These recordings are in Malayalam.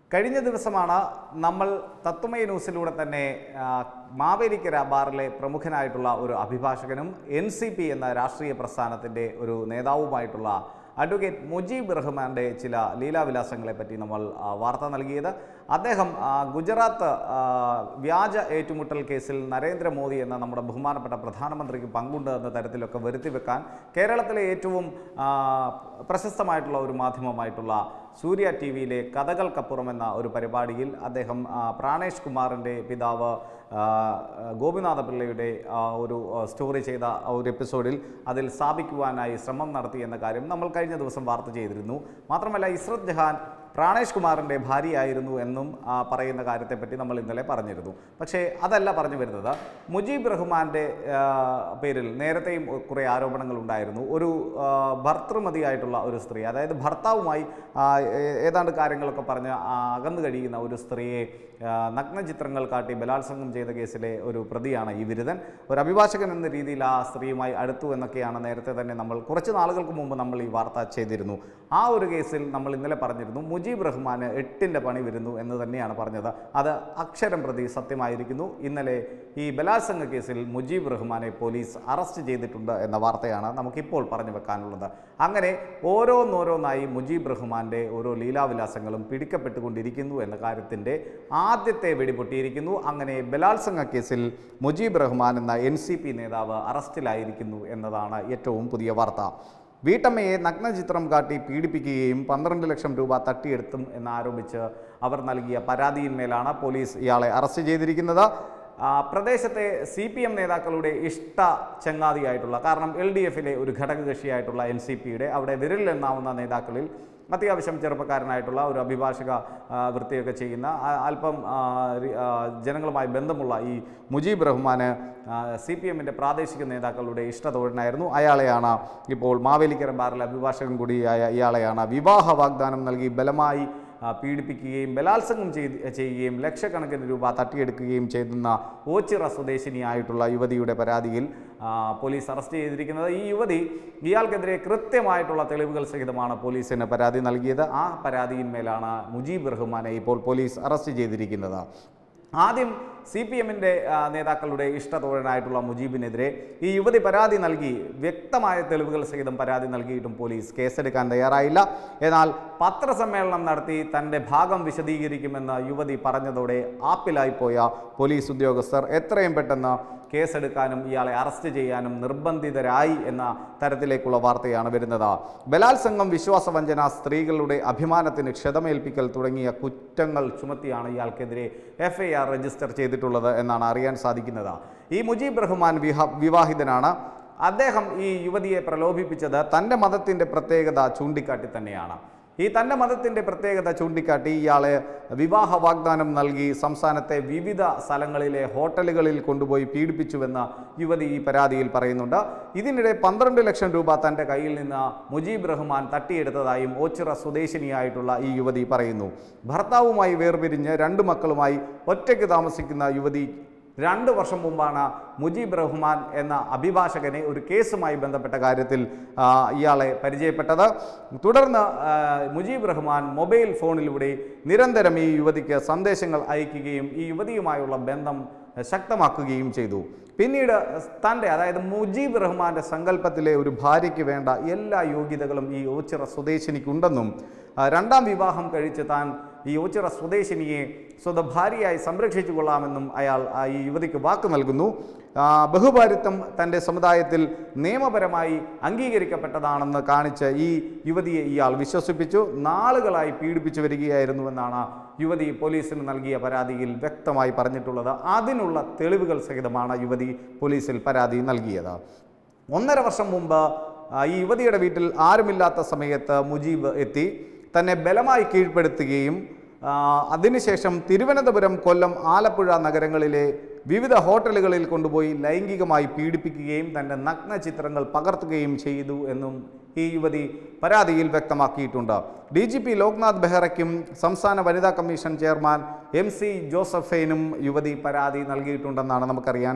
കഴിഞ്ഞ ദിവസമാണ് നമ്മൾ തത്വമയ ന്യൂസിലൂടെ തന്നെ ആ, മാവേലിക്കര ബാറിലെ പ്രമുഖനായിട്ടുള്ള ഒരു അഭിഭാഷകനും എൻ സി പി എന്ന രാഷ്ട്രീയ പ്രസ്ഥാനത്തിൻ്റെ ഒരു നേതാവുമായിട്ടുള്ള അഡ്വക്കേറ്റ് മുജീബ് റഹ്മാൻ്റെ ചില ലീലാവിലാസങ്ങളെ പറ്റി നമ്മൾ ആ, വാർത്ത നൽകിയത് അദ്ദേഹം ആ, ഗുജറാത്ത് ആ, വ്യാജ ഏറ്റുമുട്ടൽ കേസിൽ നരേന്ദ്രമോദി എന്ന നമ്മുടെ ബഹുമാനപ്പെട്ട പ്രധാനമന്ത്രിക്ക് പങ്കുണ്ട് എന്ന തരത്തിലൊക്കെ വരുത്തി വെക്കാൻ കേരളത്തിലെ ഏറ്റവും ആ, പ്രശസ്തമായിട്ടുള്ള ഒരു മാധ്യമമായിട്ടുള്ള സൂര്യ ടി വിയിലെ കഥകൾക്കപ്പുറം എന്ന ഒരു പരിപാടിയിൽ അദ്ദേഹം ആ, പ്രാണേഷ് കുമാറിൻ്റെ പിതാവ് ആ, ഗോപിനാഥ പിള്ളയുടെ ആ, ഒരു ആ, സ്റ്റോറി ചെയ്ത ആ ഒരു എപ്പിസോഡിൽ അതിൽ സ്ഥാപിക്കുവാനായി ശ്രമം നടത്തി എന്ന കാര്യം നമ്മൾ കഴിഞ്ഞ ദിവസം വാർത്ത ചെയ്തിരുന്നു മാത്രമല്ല ഇസ്രത് ജഹാൻ പ്രാണേഷ് കുമാറിൻ്റെ ഭാര്യയായിരുന്നു എന്നും ആ, പറയുന്ന കാര്യത്തെപ്പറ്റി നമ്മൾ ഇന്നലെ പറഞ്ഞിരുന്നു പക്ഷേ അതല്ല പറഞ്ഞു വരുന്നത് മുജീബ് റഹ്മാൻ്റെ ആ, പേരിൽ നേരത്തെയും കുറേ ആരോപണങ്ങൾ ഉണ്ടായിരുന്നു ഒരു ആ, ഭർത്തൃമതിയായിട്ടുള്ള ഒരു സ്ത്രീ അതായത് ഭർത്താവുമായി ആ, ഏ- ഏതാണ്ട് കാര്യങ്ങളൊക്കെ പറഞ്ഞ് ആ, അകന്നു കഴിയുന്ന ഒരു സ്ത്രീയെ ആ, നഗ്നചിത്രങ്ങൾ കാട്ടി ബലാത്സംഗം ചെയ്ത കേസിലെ ഒരു പ്രതിയാണ് ഈ ബിരുദൻ ഒരു അഭിഭാഷകൻ എന്ന രീതിയിൽ ആ സ്ത്രീയുമായി അടുത്തു എന്നൊക്കെയാണ് നേരത്തെ തന്നെ നമ്മൾ കുറച്ച് നാളുകൾക്ക് മുമ്പ് നമ്മൾ ഈ വാർത്ത ചെയ്തിരുന്നു ആ ഒരു കേസിൽ നമ്മൾ ഇന്നലെ പറഞ്ഞിരുന്നു മുജീബ് റഹ്മാന് എട്ടിൻ്റെ പണി വരുന്നു എന്ന് തന്നെയാണ് പറഞ്ഞത് അത് അക്ഷരം പ്രതി സത്യമായിരിക്കുന്നു ഇന്നലെ ഈ ബലാത്സംഗ കേസിൽ മുജീബ് റഹ്മാനെ പോലീസ് അറസ്റ്റ് ചെയ്തിട്ടുണ്ട് എന്ന വാർത്തയാണ് നമുക്കിപ്പോൾ പറഞ്ഞു വെക്കാനുള്ളത് അങ്ങനെ ഓരോന്നോരോന്നായി മുജീബ് റഹ്മാൻ്റെ ഓരോ ലീലാവിലാസങ്ങളും പിടിക്കപ്പെട്ടുകൊണ്ടിരിക്കുന്നു എന്ന കാര്യത്തിൻ്റെ ആദ്യത്തെ വെടിപൊട്ടിയിരിക്കുന്നു അങ്ങനെ ബലാത്സംഗ കേസിൽ മുജീബ് റഹ്മാൻ എന്ന എൻ സി പി നേതാവ് അറസ്റ്റിലായിരിക്കുന്നു എന്നതാണ് ഏറ്റവും പുതിയ വാർത്ത വീട്ടമ്മയെ നഗ്നചിത്രം കാട്ടി പീഡിപ്പിക്കുകയും പന്ത്രണ്ട് ലക്ഷം രൂപ തട്ടിയെടുത്തും എന്നാരോപിച്ച് അവർ നൽകിയ പരാതിയിന്മേലാണ് പോലീസ് ഇയാളെ അറസ്റ്റ് ചെയ്തിരിക്കുന്നത് ആ, പ്രദേശത്തെ സി പി എം നേതാക്കളുടെ ഇഷ്ട ചങ്ങാതിയായിട്ടുള്ള കാരണം എൽ ഡി എഫിലെ ഒരു ഘടകകക്ഷിയായിട്ടുള്ള എൻ സി പിയുടെ അവിടെ വിരലിലെണ്ണാവുന്ന നേതാക്കളിൽ അത്യാവശ്യം ചെറുപ്പക്കാരനായിട്ടുള്ള ഒരു അഭിഭാഷക ആ, വൃത്തിയൊക്കെ ചെയ്യുന്ന ആ, അല്പം ആ, രി- ആ, ജനങ്ങളുമായി ബന്ധമുള്ള ഈ മുജീബ് റഹ്മാന് സി പി എമ്മിൻ്റെ പ്രാദേശിക നേതാക്കളുടെ ഇഷ്ടത്തോഴനായിരുന്നു അയാളെയാണ് ഇപ്പോൾ മാവേലിക്കര ബാറിലെ അഭിഭാഷകൻ കൂടിയായ ഇയാളെയാണ് വിവാഹ വാഗ്ദാനം നൽകി ബലമായി ആ, പീഡിപ്പിക്കുകയും ബലാത്സംഗം ചെയ്ത് ചെയ്യുകയും ലക്ഷക്കണക്കിന് രൂപ തട്ടിയെടുക്കുകയും ചെയ്യുന്ന ഓച്ചിറ സ്വദേശിനിയായിട്ടുള്ള യുവതിയുടെ പരാതിയിൽ ആ, പോലീസ് അറസ്റ്റ് ചെയ്തിരിക്കുന്നത് ഈ യുവതി ഇയാൾക്കെതിരെ കൃത്യമായിട്ടുള്ള തെളിവുകൾ സഹിതമാണ് പോലീസിന് പരാതി നൽകിയത് ആ പരാതിയിന്മേലാണ് മുജീബ് റഹ്മാനെ ഇപ്പോൾ പോലീസ് അറസ്റ്റ് ചെയ്തിരിക്കുന്നത് ആദ്യം സി പി എമ്മിൻ്റെ നേതാക്കളുടെ ഇഷ്ടത്തോഴനായിട്ടുള്ള മുജീബിനെതിരെ ഈ യുവതി പരാതി നൽകി വ്യക്തമായ തെളിവുകൾ സഹിതം പരാതി നൽകിയിട്ടും പോലീസ് കേസെടുക്കാൻ തയ്യാറായില്ല എന്നാൽ പത്രസമ്മേളനം നടത്തി തൻ്റെ ഭാഗം വിശദീകരിക്കുമെന്ന് യുവതി പറഞ്ഞതോടെ ആപ്പിലായിപ്പോയ പോലീസ് ഉദ്യോഗസ്ഥർ എത്രയും പെട്ടെന്ന് കേസെടുക്കാനും ഇയാളെ അറസ്റ്റ് ചെയ്യാനും നിർബന്ധിതരായി എന്ന തരത്തിലേക്കുള്ള വാർത്തയാണ് വരുന്നത് ബലാത്സംഗം വിശ്വാസവഞ്ചന സ്ത്രീകളുടെ അഭിമാനത്തിന് ക്ഷതമേൽപ്പിക്കൽ തുടങ്ങിയ കുറ്റങ്ങൾ ചുമത്തിയാണ് ഇയാൾക്കെതിരെ എഫ് ഐ ആർ രജിസ്റ്റർ ചെയ്തിട്ടുള്ളത് എന്നാണ് അറിയാൻ സാധിക്കുന്നത് ഈ മുജീബ് റഹ്മാൻ വിഹ വിവാഹിതനാണ് അദ്ദേഹം ഈ യുവതിയെ പ്രലോഭിപ്പിച്ചത് തൻ്റെ മതത്തിൻ്റെ പ്രത്യേകത ചൂണ്ടിക്കാട്ടി തന്നെയാണ് ഈ തൻ്റെ മതത്തിൻ്റെ പ്രത്യേകത ചൂണ്ടിക്കാട്ടി ഇയാളെ വിവാഹ വാഗ്ദാനം നൽകി സംസ്ഥാനത്തെ വിവിധ സ്ഥലങ്ങളിലെ ഹോട്ടലുകളിൽ കൊണ്ടുപോയി പീഡിപ്പിച്ചുവെന്ന് യുവതി ഈ പരാതിയിൽ പറയുന്നുണ്ട് ഇതിനിടെ പന്ത്രണ്ട് ലക്ഷം രൂപ തൻ്റെ കയ്യിൽ നിന്ന് മുജീബ് റഹ്മാൻ തട്ടിയെടുത്തതായും ഓച്ചിറ സ്വദേശിനിയായിട്ടുള്ള ഈ യുവതി പറയുന്നു ഭർത്താവുമായി വേർപിരിഞ്ഞ് രണ്ട് മക്കളുമായി ഒറ്റയ്ക്ക് താമസിക്കുന്ന യുവതി രണ്ട് വർഷം മുമ്പാണ് മുജീബ് റഹ്മാൻ എന്ന അഭിഭാഷകനെ ഒരു കേസുമായി ബന്ധപ്പെട്ട കാര്യത്തിൽ ആ, ഇയാളെ പരിചയപ്പെട്ടത് തുടർന്ന് ആ, മുജീബ് റഹ്മാൻ മൊബൈൽ ഫോണിലൂടെ നിരന്തരം ഈ യുവതിക്ക് സന്ദേശങ്ങൾ അയക്കുകയും ഈ യുവതിയുമായുള്ള ബന്ധം ശക്തമാക്കുകയും ചെയ്തു പിന്നീട് തൻ്റെ അതായത് മുജീബ് റഹ്മാൻ്റെ സങ്കല്പത്തിലെ ഒരു ഭാര്യയ്ക്ക് വേണ്ട എല്ലാ യോഗ്യതകളും ഈ ഓച്ചിറ സ്വദേശിനിക്കുണ്ടെന്നും ആ, രണ്ടാം വിവാഹം കഴിച്ച് താൻ ഈ ഓച്ചിറ സ്വദേശിനിയെ സ്വന്തം ഭാര്യയായി സംരക്ഷിച്ചു കൊള്ളാമെന്നും അയാൾ ആ, ഈ യുവതിക്ക് വാക്ക് നൽകുന്നു ആ, ബഹുഭാരിത്വം തൻ്റെ സമുദായത്തിൽ നിയമപരമായി അംഗീകരിക്കപ്പെട്ടതാണെന്ന് കാണിച്ച് ഈ യുവതിയെ ഇയാൾ വിശ്വസിപ്പിച്ചു നാളുകളായി പീഡിപ്പിച്ചു വരികയായിരുന്നുവെന്നാണ് യുവതി പോലീസിന് നൽകിയ പരാതിയിൽ വ്യക്തമായി പറഞ്ഞിട്ടുള്ളത് അതിനുള്ള തെളിവുകൾ സഹിതമാണ് യുവതി പോലീസിൽ പരാതി നൽകിയത് ഒന്നര വർഷം മുമ്പ് ആ, ഈ യുവതിയുടെ വീട്ടിൽ ആരുമില്ലാത്ത സമയത്ത് മുജീബ് എത്തി തന്നെ ബലമായി കീഴ്പ്പെടുത്തുകയും ആ, അതിനുശേഷം തിരുവനന്തപുരം കൊല്ലം ആലപ്പുഴ നഗരങ്ങളിലെ വിവിധ ഹോട്ടലുകളിൽ കൊണ്ടുപോയി ലൈംഗികമായി പീഡിപ്പിക്കുകയും തൻ്റെ നഗ്ന ചിത്രങ്ങൾ പകർത്തുകയും ചെയ്തു എന്നും ഈ യുവതി പരാതിയിൽ വ്യക്തമാക്കിയിട്ടുണ്ട് ഡി ജി പി ലോക്നാഥ് ബെഹ്റയ്ക്കും സംസ്ഥാന വനിതാ കമ്മീഷൻ ചെയർമാൻ എം സി ജോസഫൈനും യുവതി പരാതി നൽകിയിട്ടുണ്ടെന്നാണ് നമുക്കറിയാൻ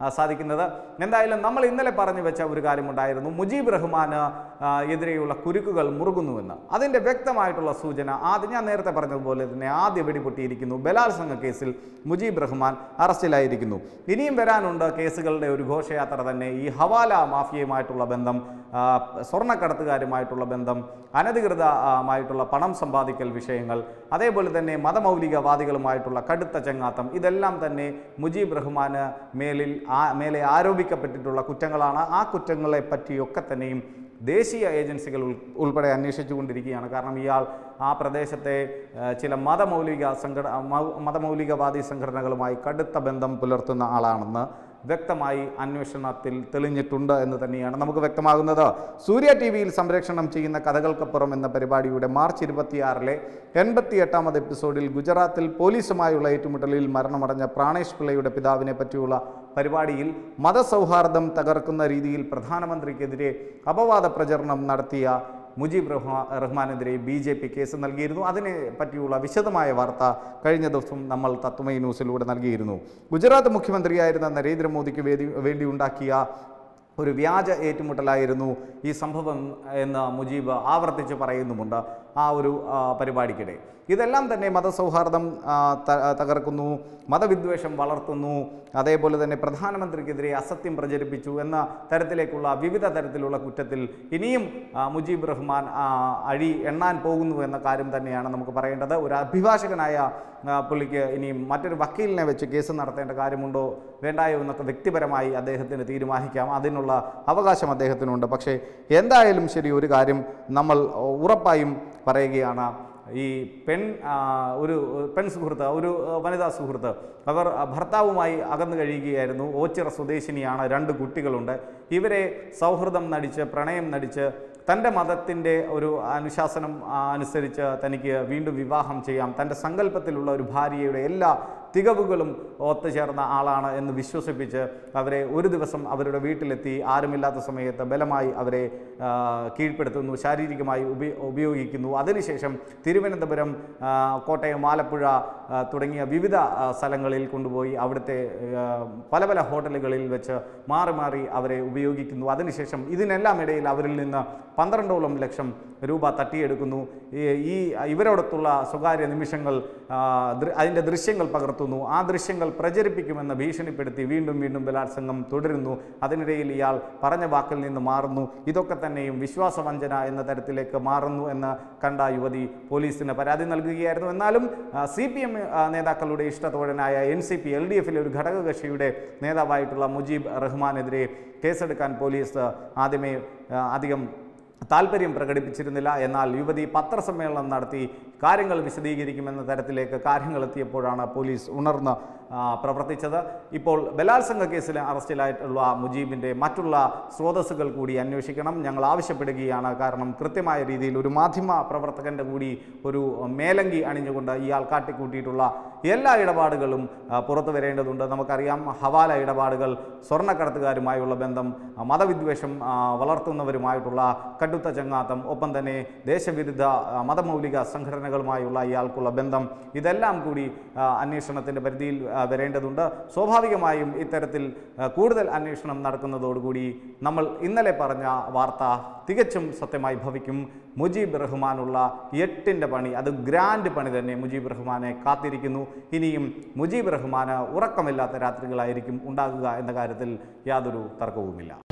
ആ, സാധിക്കുന്നത് എന്തായാലും നമ്മൾ ഇന്നലെ പറഞ്ഞു വെച്ച ഒരു കാര്യമുണ്ടായിരുന്നു മുജീബ് റഹ്മാന് ആ, എതിരെയുള്ള കുരുക്കുകൾ മുറുകുന്നുവെന്ന് അതിൻ്റെ വ്യക്തമായിട്ടുള്ള സൂചന ആദ്യം ഞാൻ നേരത്തെ പറഞ്ഞതുപോലെ തന്നെ ആദ്യ വെടിപൊട്ടിയിരിക്കുന്നു ബലാത്സംഗ കേസിൽ മുജീബ് റഹ്മാൻ അറസ്റ്റിലായിരിക്കുന്നു ഇനിയും വരാനുണ്ട് കേസുകളുടെ ഒരു ഘോഷയാത്ര തന്നെ ഈ ഹവാല മാഫിയയുമായിട്ടുള്ള ബന്ധം ആ, സ്വർണ്ണക്കടത്തുകാരുമായിട്ടുള്ള ബന്ധം അനധികൃതമായിട്ടുള്ള പണം സമ്പാദിക്കൽ വിഷയങ്ങൾ അതേപോലെ തന്നെ മതമൗലികവാദികളുമായിട്ടുള്ള കടുത്ത ചങ്ങാത്തം ഇതെല്ലാം തന്നെ മുജീബ് റഹ്മാന് മേലിൽ ആ മേലെ ആരോപിക്കപ്പെട്ടിട്ടുള്ള കുറ്റങ്ങളാണ് ആ കുറ്റങ്ങളെ പറ്റിയൊക്കെ തന്നെയും ദേശീയ ഏജൻസികൾ ഉൾ ഉൾപ്പെടെ അന്വേഷിച്ചുകൊണ്ടിരിക്കുകയാണ് കാരണം ഇയാൾ ആ പ്രദേശത്തെ ആ, ചില മതമൗലിക സംഘട മൗ- മതമൗലികവാദി സംഘടനകളുമായി കടുത്ത ബന്ധം പുലർത്തുന്ന ആളാണെന്ന് വ്യക്തമായി അന്വേഷണത്തിൽ തെളിഞ്ഞിട്ടുണ്ട് എന്ന് തന്നെയാണ് നമുക്ക് വ്യക്തമാകുന്നത് സൂര്യ ടി വിയിൽ സംപ്രേഷണം ചെയ്യുന്ന കഥകൾക്കപ്പുറം എന്ന പരിപാടിയുടെ മാർച്ച് ഇരുപത്തിയാറിലെ എൺപത്തി എട്ടാമത് എപ്പിസോഡിൽ ഗുജറാത്തിൽ പോലീസുമായുള്ള ഏറ്റുമുട്ടലിൽ മരണമടഞ്ഞ പ്രാണേഷ് പിള്ളയുടെ പിതാവിനെ പറ്റിയുള്ള പരിപാടിയിൽ മതസൗഹാർദ്ദം തകർക്കുന്ന രീതിയിൽ പ്രധാനമന്ത്രിക്കെതിരെ അപവാദ പ്രചരണം നടത്തിയ മുജീബ് റഹ്മാ റഹ്മാനെതിരെ ബി ജെ പി കേസ് നൽകിയിരുന്നു അതിനെ പറ്റിയുള്ള വിശദമായ വാർത്ത കഴിഞ്ഞ ദിവസം നമ്മൾ തത്വമൈ ന്യൂസിലൂടെ നൽകിയിരുന്നു ഗുജറാത്ത് മുഖ്യമന്ത്രിയായിരുന്ന നരേന്ദ്രമോദിക്ക് വേദി വേണ്ടി ഉണ്ടാക്കിയ ഒരു വ്യാജ ഏറ്റുമുട്ടലായിരുന്നു ഈ സംഭവം എന്ന് മുജീബ് ആവർത്തിച്ച് പറയുന്നുമുണ്ട് ആ ഒരു ആ, പരിപാടിക്കിടെ ഇതെല്ലാം തന്നെ മതസൗഹാർദ്ദം ആ, ത- തകർക്കുന്നു മതവിദ്വേഷം വളർത്തുന്നു അതേപോലെ തന്നെ പ്രധാനമന്ത്രിക്കെതിരെ അസത്യം പ്രചരിപ്പിച്ചു എന്ന തരത്തിലേക്കുള്ള വിവിധ തരത്തിലുള്ള കുറ്റത്തിൽ ഇനിയും ആ, മുജീബ് റഹ്മാൻ ആ, അഴി എണ്ണാൻ പോകുന്നു എന്ന കാര്യം തന്നെയാണ് നമുക്ക് പറയേണ്ടത് ഒരു അഭിഭാഷകനായ ആ, പുള്ളിക്ക് ഇനിയും മറ്റൊരു വക്കീലിനെ വെച്ച് കേസ് നടത്തേണ്ട കാര്യമുണ്ടോ വേണ്ടായോ എന്നൊക്കെ വ്യക്തിപരമായി അദ്ദേഹത്തിന് തീരുമാനിക്കാം അതിനുള്ള അവകാശം അദ്ദേഹത്തിനുണ്ട് പക്ഷേ എന്തായാലും ശരി ഒരു കാര്യം നമ്മൾ ഉറപ്പായും പറയുകയാണ് ഈ പെൺ ആ, ഒരു പെൺ സുഹൃത്ത് ഒരു ആ, വനിതാ സുഹൃത്ത് അവർ ആ, ഭർത്താവുമായി അകന്നു കഴിയുകയായിരുന്നു ഓച്ചിറ സ്വദേശിനിയാണ് രണ്ട് കുട്ടികളുണ്ട് ഇവരെ സൗഹൃദം നടിച്ച് പ്രണയം നടിച്ച് തൻ്റെ മതത്തിൻ്റെ ഒരു അനുശാസനം ആ, അനുസരിച്ച് തനിക്ക് വീണ്ടും വിവാഹം ചെയ്യാം തൻ്റെ സങ്കല്പത്തിലുള്ള ഒരു ഭാര്യയുടെ എല്ലാ തികവുകളും ഒത്തുചേർന്ന ആളാണ് എന്ന് വിശ്വസിപ്പിച്ച് അവരെ ഒരു ദിവസം അവരുടെ വീട്ടിലെത്തി ആരുമില്ലാത്ത സമയത്ത് ബലമായി അവരെ ആ, കീഴ്പ്പെടുത്തുന്നു ശാരീരികമായി ഉപ ഉപയോഗിക്കുന്നു അതിനുശേഷം തിരുവനന്തപുരം ആ, കോട്ടയം ആലപ്പുഴ ആ, തുടങ്ങിയ വിവിധ ആ, സ്ഥലങ്ങളിൽ കൊണ്ടുപോയി അവിടുത്തെ ആ, പല പല ഹോട്ടലുകളിൽ വെച്ച് മാറി മാറി അവരെ ഉപയോഗിക്കുന്നു അതിനുശേഷം ഇതിനെല്ലാം ഇടയിൽ അവരിൽ നിന്ന് പന്ത്രണ്ടോളം ലക്ഷം രൂപ തട്ടിയെടുക്കുന്നു ഈ ഈ ഇവരോടൊത്തുള്ള സ്വകാര്യ നിമിഷങ്ങൾ ആ, ദൃ- അതിൻ്റെ ദൃശ്യങ്ങൾ പകർത്തുന്നു ആ ദൃശ്യങ്ങൾ പ്രചരിപ്പിക്കുമെന്ന് ഭീഷണിപ്പെടുത്തി വീണ്ടും വീണ്ടും ബലാത്സംഗം തുടരുന്നു അതിനിടയിൽ ഇയാൾ പറഞ്ഞ വാക്കിൽ നിന്ന് മാറുന്നു ഇതൊക്കെ തന്നെയും വിശ്വാസവഞ്ചന എന്ന തരത്തിലേക്ക് മാറുന്നു എന്ന് കണ്ട യുവതി പോലീസിന് പരാതി നൽകുകയായിരുന്നു എന്നാലും സി പി എം നേതാക്കളുടെ ഇഷ്ടത്തോഴനായ N C P L D എഫിലെ ഒരു ഘടകകക്ഷിയുടെ നേതാവായിട്ടുള്ള മുജീബ് റഹ്മാനെതിരെ കേസെടുക്കാൻ പോലീസ് ആദ്യമേ ആ, അധികം താല്പര്യം പ്രകടിപ്പിച്ചിരുന്നില്ല എന്നാൽ യുവതി പത്രസമ്മേളനം നടത്തി കാര്യങ്ങൾ വിശദീകരിക്കുമെന്ന തരത്തിലേക്ക് കാര്യങ്ങൾ എത്തിയപ്പോഴാണ് പോലീസ് ഉണർന്ന് ആ, പ്രവർത്തിച്ചത് ഇപ്പോൾ ബലാത്സംഗ കേസിൽ അറസ്റ്റിലായിട്ടുള്ള മുജീബിൻ്റെ മറ്റുള്ള സ്രോതസ്സുകൾ കൂടി അന്വേഷിക്കണം ഞങ്ങൾ ആവശ്യപ്പെടുകയാണ് കാരണം കൃത്യമായ രീതിയിൽ ഒരു മാധ്യമ പ്രവർത്തകൻ്റെ കൂടി ഒരു മേലങ്കി അണിഞ്ഞുകൊണ്ട് ഇയാൾ കാട്ടിക്കൂട്ടിയിട്ടുള്ള എല്ലാ ഇടപാടുകളും ആ, പുറത്തു വരേണ്ടതുണ്ട് നമുക്കറിയാം ഹവാല ഇടപാടുകൾ സ്വർണ്ണക്കടത്തുകാരുമായുള്ള ബന്ധം ആ, മതവിദ്വേഷം ആ, വളർത്തുന്നവരുമായിട്ടുള്ള കടുത്ത ചങ്ങാത്തം ഒപ്പം തന്നെ ദേശവിരുദ്ധ ആ, മതമൗലിക സംഘടനകളുമായുള്ള ഇയാൾക്കുള്ള ബന്ധം ഇതെല്ലാം കൂടി ആ, അന്വേഷണത്തിൻ്റെ പരിധിയിൽ ആ, വരേണ്ടതുണ്ട് സ്വാഭാവികമായും ഇത്തരത്തിൽ ആ, കൂടുതൽ അന്വേഷണം നടക്കുന്നതോടുകൂടി നമ്മൾ ഇന്നലെ പറഞ്ഞ വാർത്ത തികച്ചും സത്യമായി ഭവിക്കും മുജീബ് റഹ്മാനുള്ള എട്ടിൻ്റെ പണി അത് ഗ്രാൻഡ് പണി തന്നെ മുജീബ് റഹ്മാനെ കാത്തിരിക്കുന്നു ഇനിയും മുജീബ് റഹ്മാന് ഉറക്കമില്ലാത്ത രാത്രികളായിരിക്കും ഉണ്ടാകുക എന്ന കാര്യത്തിൽ യാതൊരു തർക്കവുമില്ല